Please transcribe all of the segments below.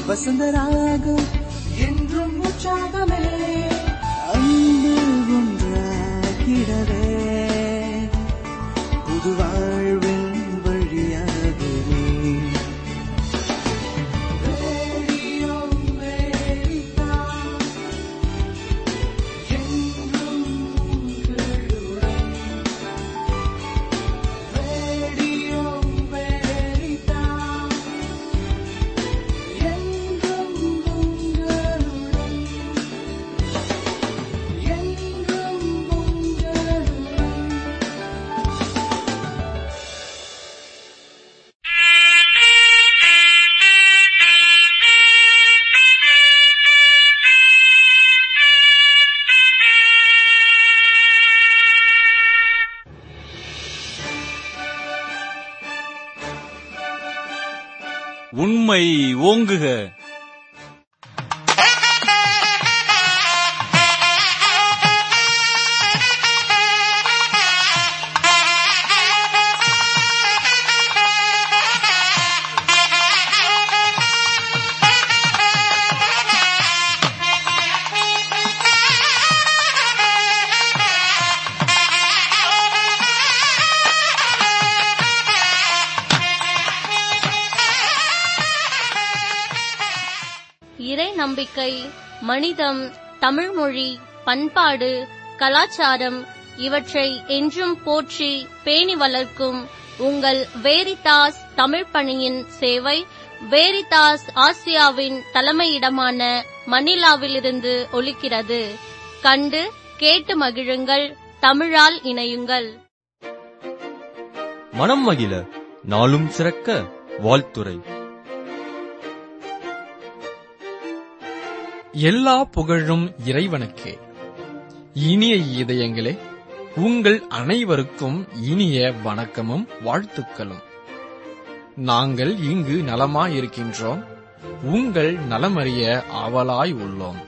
வசந்தராகம் என்றும் உற்சாகமே அன்பு ஒன்றாகிடவே புது வாழ்வின் வழியாகவே ரேடியோ அமெரிக்கா, என்றும் உங்களுடன். ரேடியோ அமெரிக்கா, என்றும் உங்களுடன். என்றும் உங்களுடன். உண்மை ஓங்குக இறை நம்பிக்கை மனிதம் தமிழ்மொழி பண்பாடு கலாச்சாரம் இவற்றை என்றும் போற்றி பேணி வளர்க்கும் உங்கள் வேரிதாஸ் தமிழ் பணியின் சேவை வேரிதாஸ் ஆசியாவின் தலைமையிடமான மணிலாவிலிருந்து ஒலிக்கிறது கண்டு கேட்டு மகிழுங்கள் தமிழால் இணையுங்கள் மனம் மகிழ நாளும் சிறக்க வாழ்த்துரை எல்லா புகழும் இறைவனுக்கே இனிய இதயங்களே உங்கள் அனைவருக்கும் இனிய வணக்கமும் வாழ்த்துக்களும் நாங்கள் இங்கு நலமாயிருக்கின்றோம் உங்கள் நலமறிய ஆவலாய் உள்ளோம்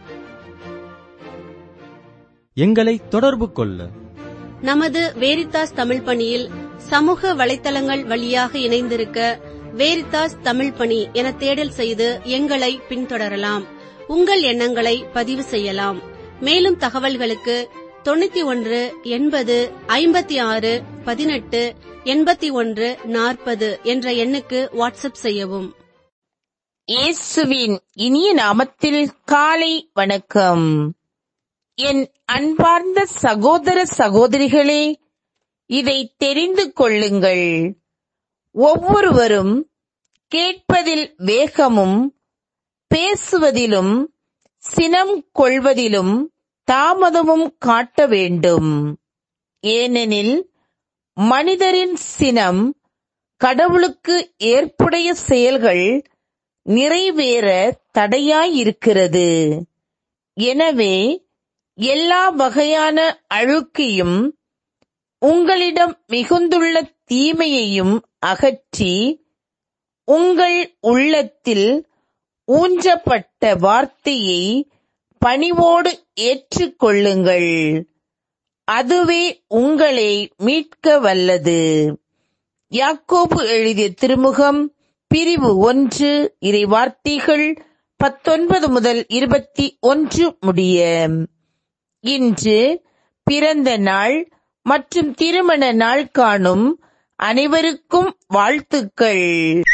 எங்களை தொடர்பு கொள்ள நமது வேரித்தாஸ் தமிழ் பணியில் சமூக வலைத்தளங்கள் வழியாக இணைந்திருக்க வேரித்தாஸ் தமிழ் பணி என தேடல் செய்து எங்களை பின்தொடரலாம் உங்கள் எண்ணங்களை பதிவு செய்யலாம் மேலும் தகவல்களுக்கு தொண்ணூத்தி ஒன்று எண்பது ஐம்பத்தி ஆறு பதினெட்டு எண்பத்தி ஒன்று நாற்பது என்ற எண்ணுக்கு வாட்ஸ்அப் செய்யவும் இயேசுவின் இனிய நாமத்தில் காலை வணக்கம் என் அன்பார்ந்த சகோதர சகோதரிகளே இதை தெரிந்து கொள்ளுங்கள் ஒவ்வொருவரும் கேட்பதில் வேகமும் பேசுவதிலும் சினம் கொள்வதிலும் தாமதமும் காட்ட வேண்டும் ஏனெனில் மனிதரின் சினம் கடவுளுக்கு ஏற்புடைய செயல்கள் நிறைவேற தடையாயிருக்கிறது எனவே எல்லா வகையான அழுக்கையும் உங்களிடம் மிகுந்துள்ள தீமையையும் அகற்றி உங்கள் உள்ளத்தில் ஊன்றப்பட்ட வார்த்தையை பணிவோடு ஏற்றுக்கொள்ளுங்கள் அதுவே உங்களை மீட்க வல்லது யாக்கோபு எழுதிய திருமுகம் பிரிவு ஒன்று இறை வார்த்தைகள் பத்தொன்பது முதல் இருபத்தி ஒன்று முடிய இன்று பிறந்த நாள் மற்றும் திருமண நாள் காணும் அனைவருக்கும் வாழ்த்துக்கள்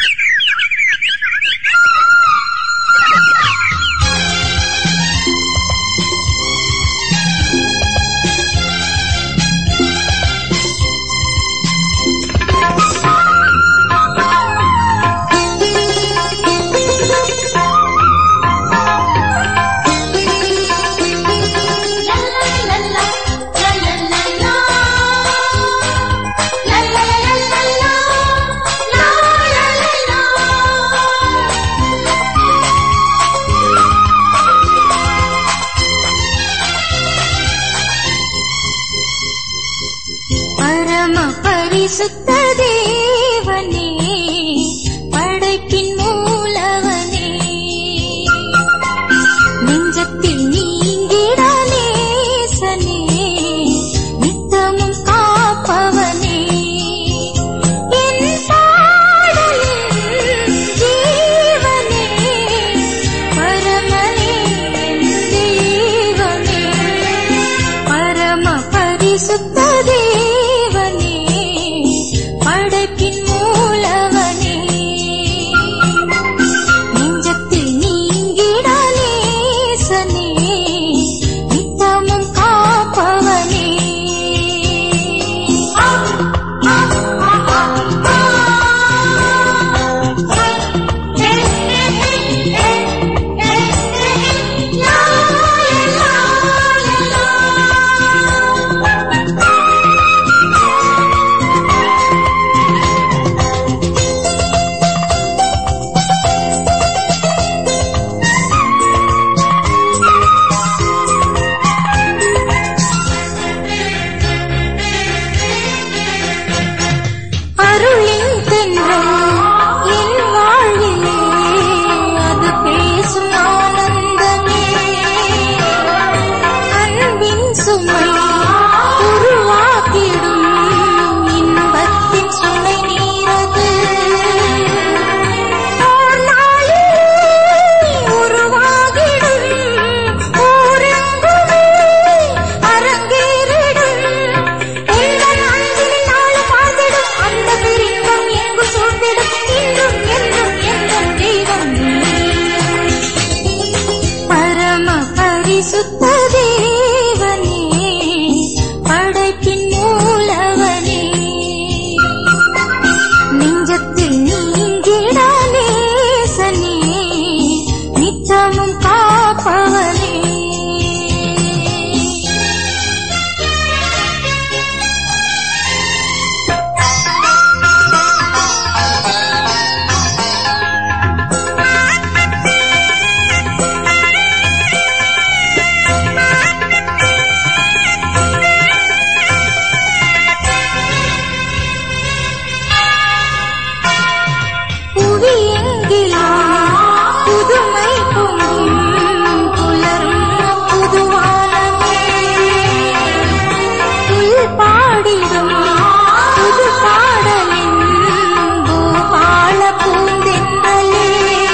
பரம பரிசுத்த தேவனே படைப்பின் மூலவனே நெஞ்சத்தில் நீங்கிட நேசனே நித்தமும் காப்பவனே என் பாடலின் ஜீவனே பரிசுத்த தேவனே படைப்பின் மூலவனே நெஞ்சத்தில் நீங்கிட நேசனே நித்தமும் காப்பவனே புவியெங்கிலும் புதுமை பொங்கும் புலரும் புதுவானமே புல் பாடிடும் புது பாடலின் பூபால பூந்தென்றலே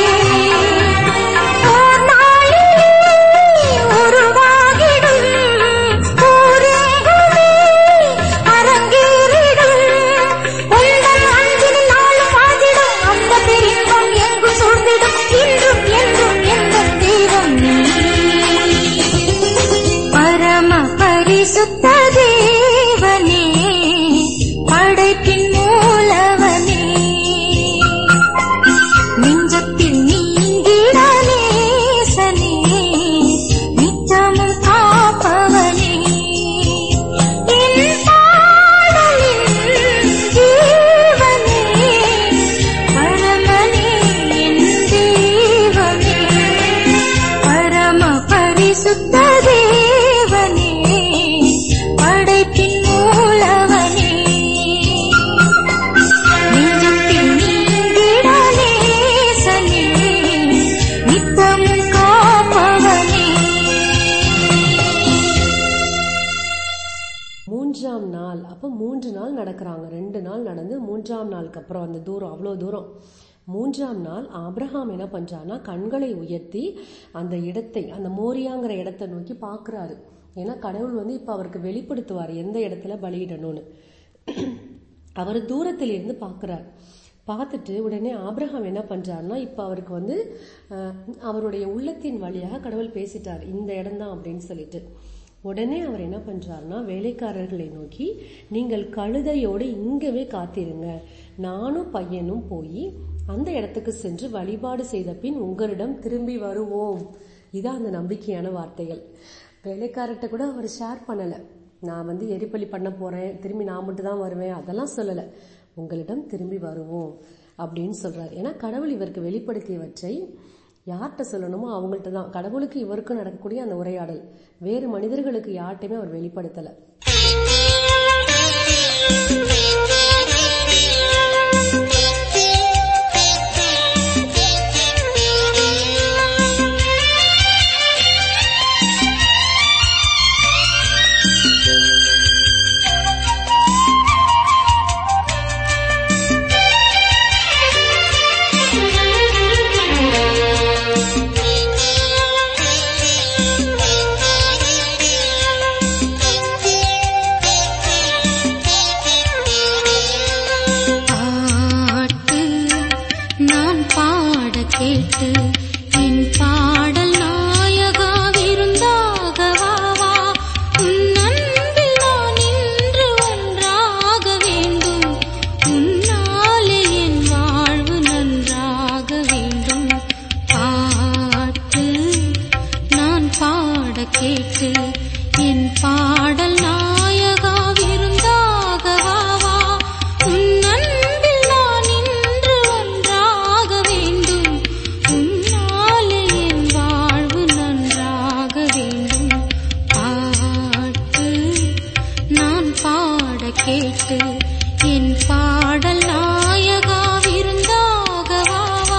ஓர் நாளிலே உருவாகிடும் ஊரேகுமே அரங்கேறிடும் உந்தன் அன்பில் நாளும் வாழ்ந்திடும் அந்த பெரின்பம் எங்கும் சூழ்ந்திடும் இன்றும் என்றும் எங்கள் தெய்வம் நீ பரம பரிசுத்த தேவனே படைப்பின் மூலவனே நெஞ்சத்தில் நீங்கிட நேசனே நித்தமும் காப்பவனே என் பாடலின் ஜீவனே பரமனே என் தெய்வமே பரம பரிசுத்த தேவனே படைப்பின் மூலவனே நெஞ்சத்தில் நீங்கிட நேசனே நித்தமும் காப்பவனே மூன்றாம் நாள் அப்போ மூன்று நாள் நடக்கிறாங்க ரெண்டு நாள் நடந்து மூன்றாம் நாளுக்கு அப்புறம் அந்த தூரம் அவ்வளோ தூரம் மூன்றாம் நாள் ஆபிரகாம் என்ன பண்றாருன்னா கண்களை உயர்த்தி அந்த இடத்தை அந்த மோரியாங்கிற இடத்தை நோக்கி பார்க்கறாரு ஏன்னா கடவுள் வந்து இப்போ அவருக்கு வெளிப்படுத்துவார் எந்த இடத்துல பலியிடணும்னு அவர் தூரத்தில் இருந்து பார்க்கறார் பார்த்துட்டு உடனே ஆபிரகாம் என்ன பண்றாருன்னா இப்போ அவருக்கு வந்து அஹ், அவருடைய உள்ளத்தின் வழியாக கடவுள் பேசிட்டார் இந்த இடம்தான் அப்படின்னு சொல்லிட்டு உடனே அவர் என்ன பண்றாருன்னா வேலைக்காரர்களை நோக்கி நீங்கள் கழுதையோடு இங்கவே காத்திருங்க நானும் பையனும் போய் அந்த இடத்துக்கு சென்று வழிபாடு செய்த பின் உங்களிடம் திரும்பி வருவோம் இதான் அந்த நம்பிக்கையான வார்த்தைகள் வேலைக்காரர்கிட்ட கூட அவர் ஷேர் பண்ணல நான் வந்து எரிபலி பண்ண போறேன் திரும்பி நான் மட்டும் தான் வருவேன் அதெல்லாம் சொல்லல உங்களிடம் திரும்பி வருவோம் அப்படின்னு சொல்றாரு ஏன்னா கடவுள் இவருக்கு வெளிப்படுத்தியவற்றை யார்கிட்ட சொல்லணுமோ அவங்கள்ட்ட தான் கடவுளுக்கு இவருக்கும் நடக்கக்கூடிய அந்த உரையாடல் வேறு மனிதர்களுக்கு யார்ட்டையுமே அவர் வெளிப்படுத்தல பாட்டு நான் பாட கேட்டு என் பாடல் நாயகா விருந்தாகவாவா உன் அன்பில் நான் இன்று ஒன்றாக வேண்டும் உன்னாலே என் வாழ்வு நன்றாக வேண்டும் பாட்டு நான் பாட கேட்டு என் பாடல் நாயகா விருந்தாகவாவா உன் அன்பில் நான் இன்று ஒன்றாக வேண்டும் உன்னாலே என் வாழ்வு நன்றாக வேண்டும் பாட்டு நான் பாட கேட்டு என் பாடல் நாயகா விருந்தாகவாவா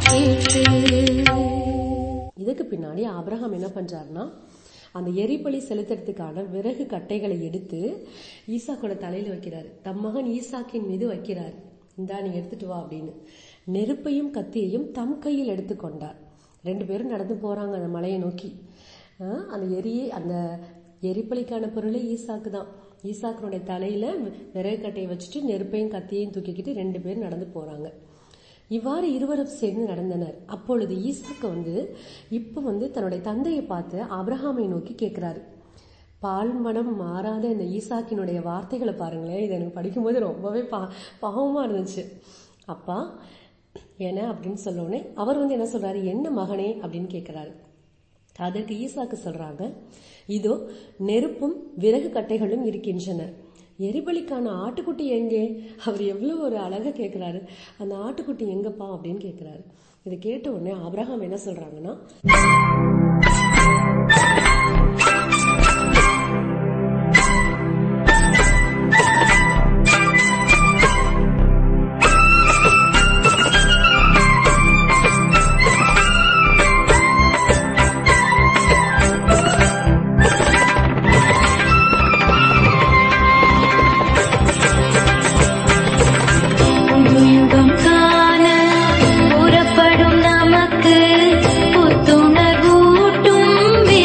கேட்டு இதுக்கு பின்னாடி ஆபிரகாம் என்ன பண்றாருன்னா அந்த எரிபலி செலுத்துறதுக்கான விறகு கட்டைகளை எடுத்து ஈசாக்கோட தலையில வைக்கிறாரு தம் மகன் ஈசாக்கின் மீது வைக்கிறார் இந்தா நீ எடுத்துட்டு வா அப்படின்னு நெருப்பையும் கத்தியையும் தம் கையில் எடுத்துக்கொண்டார் ரெண்டு பேரும் நடந்து போறாங்க அந்த மலையை நோக்கி ஆஹ் அந்த எரியை அந்த எரிபலிக்கான பொருளே ஈசாக்கு தான் ஈசாக்கனுடைய தலையில விறகு கட்டையை வச்சுட்டு நெருப்பையும் கத்தியையும் தூக்கிக்கிட்டு ரெண்டு பேரும் நடந்து போறாங்க இவ்வாறு இருவரும் சேர்ந்து நடந்தனர் அப்பொழுது ஈசாக்கு வந்து இப்ப வந்து தன்னுடைய தந்தையை பார்த்து ஆபிரகாமை நோக்கி கேட்கிறாரு பால் மனம் மாறாத இந்த ஈசாக்கினுடைய வார்த்தைகளை பாருங்களேன் இதை எனக்கு படிக்கும்போது ரொம்பவே பா பாவமா இருந்துச்சு அப்பா என்ன அப்படின்னு சொன்னோடனே அவர் வந்து என்ன சொல்றாரு என்ன மகனே அப்படின்னு கேட்கிறாரு அதற்கு ஈசாக்கு சொல்றாங்க இதோ நெருப்பும் விறகு கட்டைகளும் இருக்கின்றன எரிபலிக்கான ஆட்டுக்குட்டி எங்கே அவர் எவ்வளவு ஒரு அழகா கேட்கிறாரு அந்த ஆட்டுக்குட்டி எங்கப்பா அப்படின்னு கேட்கிறாரு இதை கேட்ட உடனே ஆபிரகாம் என்ன சொல்றாங்கன்னா புதுயுகம் காண புறப்படும் நமக்கு புத்துணர்வூட்டும்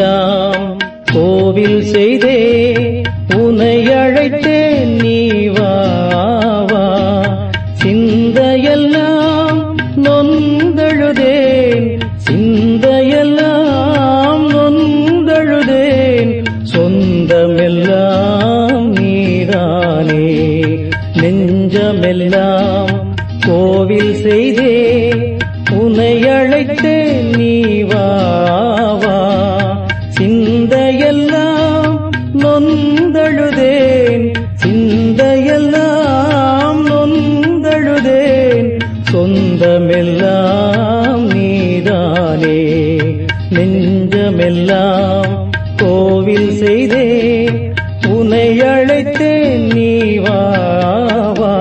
நெஞ்சமெல்லாம் கோவில் செய்தே உனை அழைத்தேன் நீ வா வா சிந்தையெல்லாம் நொந்தழுதேன் சிந்தையெல்லாம் நொந்தழுதேன் சொந்தமெல்லாம் நீதானே நெஞ்சமெல்லாம் கோவில் செய்தே உனை அழைத்தேன் நீ வா வா சிந்தையெல்லாம் நொந்தழுதேன் சிந்தையெல்லாம் நொந்தழுதேன் சொந்தமெல்லாம் நீதானே நெஞ்சமெல்லாம் கோவில் செய்தே உனை அழைத்தேன் நீ வா வா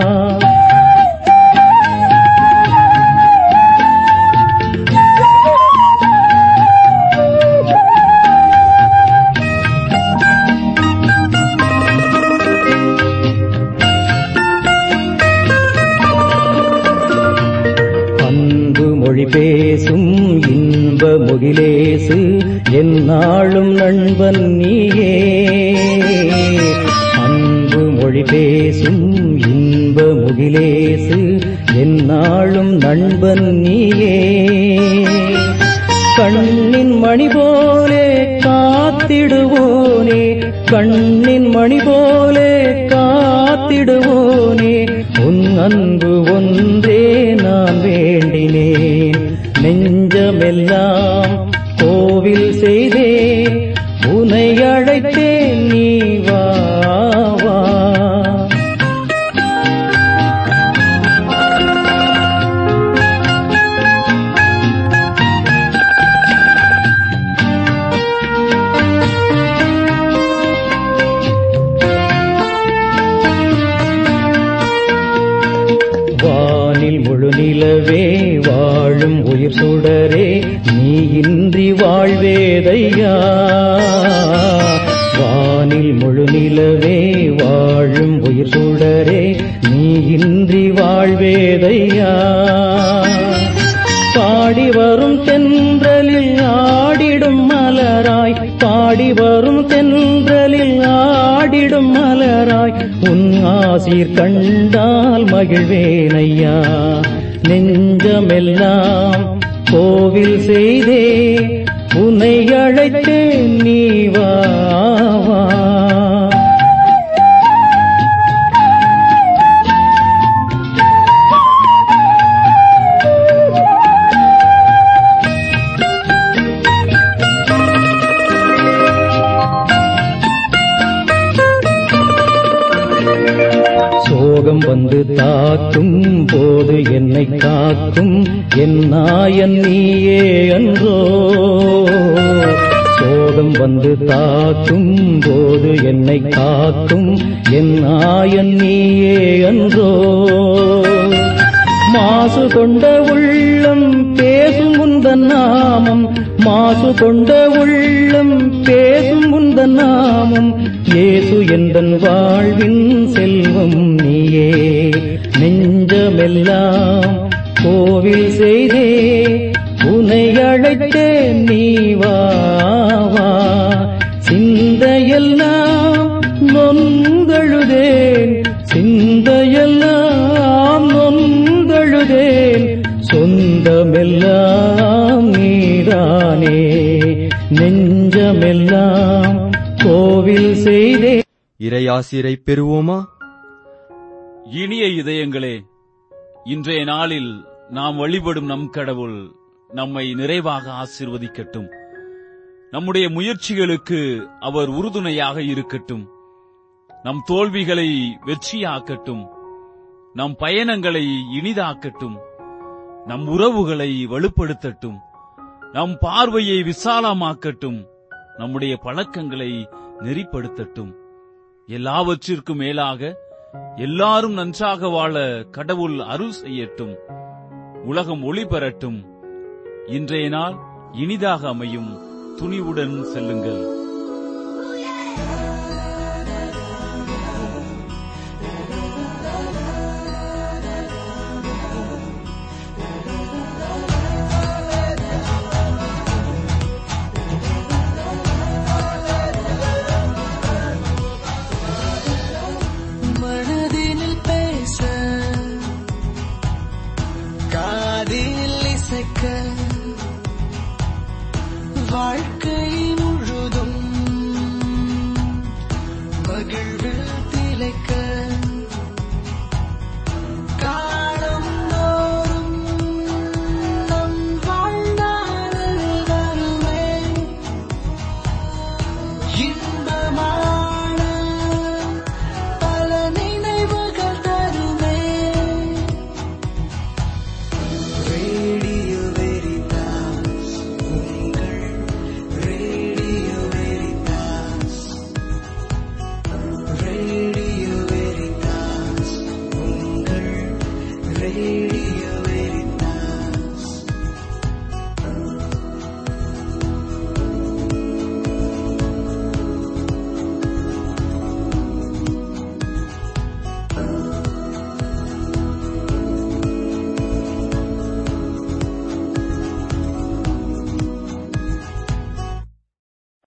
அன்பு மொழி பேசும் இன்ப முகிலேசு எந்நாளும் நண்பன் நீயே அன்பு மொழி பேசும் இன்ப முகிலேசு எந்நாளும் நண்பன் நீயே கண்ணின் மணி போலே காத்திடுவோனே கண்ணின் மணி போலே காத்திடுவோனே உன் அன்பு ஒன்றே நான் வேண்டினேன் நெஞ்சமெல்லாம் கோவில் செய்தே உனை அழைத்தேன் நீ வா வா வானில் முழு நிலவே வாழும் உயிர் சுடரே நீ இன்றி வாழ்வேதையா வானில் முழு நிலவே வாழும் உயிர் சுடரே நீ இன்றி வாழ்வேதையா பாடி வரும் தென்றலில் ஆடிடும் மலராய் பாடி வரும் தென்றலில் ஆடிடும் மலராய் உன் ஆசீர் கண்டால் மகிழ்வேனையா நெஞ்சமெல்லாம் கோவில் செய்தே உன்னை அழைத்தேன் நீ வா வா சோகம் வந்து தாக்கும் போது என்னை காக்கும் என் நாயன் நீயே அன்றோ சோகம் வந்து தாக்கும் போது என்னை காக்கும் என் நாயன் நீயே அன்றோ மாசு கொண்ட உள்ளம் பேசும் உந்தன் நாமம் மாசு கொண்ட உள்ளம் பேசும் உந்தன் நாமம் இயேசு எந்தன் வாழ்வின் செல்வம் நீயே நெஞ்சமெல்லாம் கோவில் செய்தே உனை அழைத்தேன் நீ வா வா சிந்தையெல்லாம் நொந்தழுதேன் சிந்தையெல்லாம் நொந்தழுதேன் சொந்தமெல்லாம் நீதானே நெஞ்சமெல்லாம் கோவில் செய்தே இறையாசிரை பெறுவோமா இனிய இதயங்களே இன்றைய நாளில் நாம் வழிபடும் நம் கடவுள் நம்மை நிறைவாக ஆசீர்வதிக்கட்டும் நம்முடைய முயற்சிகளுக்கு அவர் உறுதுணையாக இருக்கட்டும் நம் தோல்விகளை வெற்றியாக்கட்டும் நம் பயணங்களை இனிதாக்கட்டும் நம் உறவுகளை வலுப்படுத்தட்டும் நம் பார்வையை விசாலமாக்கட்டும் நம்முடைய பழக்கங்களை நெறிப்படுத்தட்டும் எல்லாவற்றிற்கும் மேலாக எல்லாரும் நன்றாக வாழ கடவுள் அருள் செய்யட்டும் உலகம் ஒளி பெறட்டும் இன்றைய நாள் இனிதாக அமையும் துணிவுடன் செல்லுங்கள்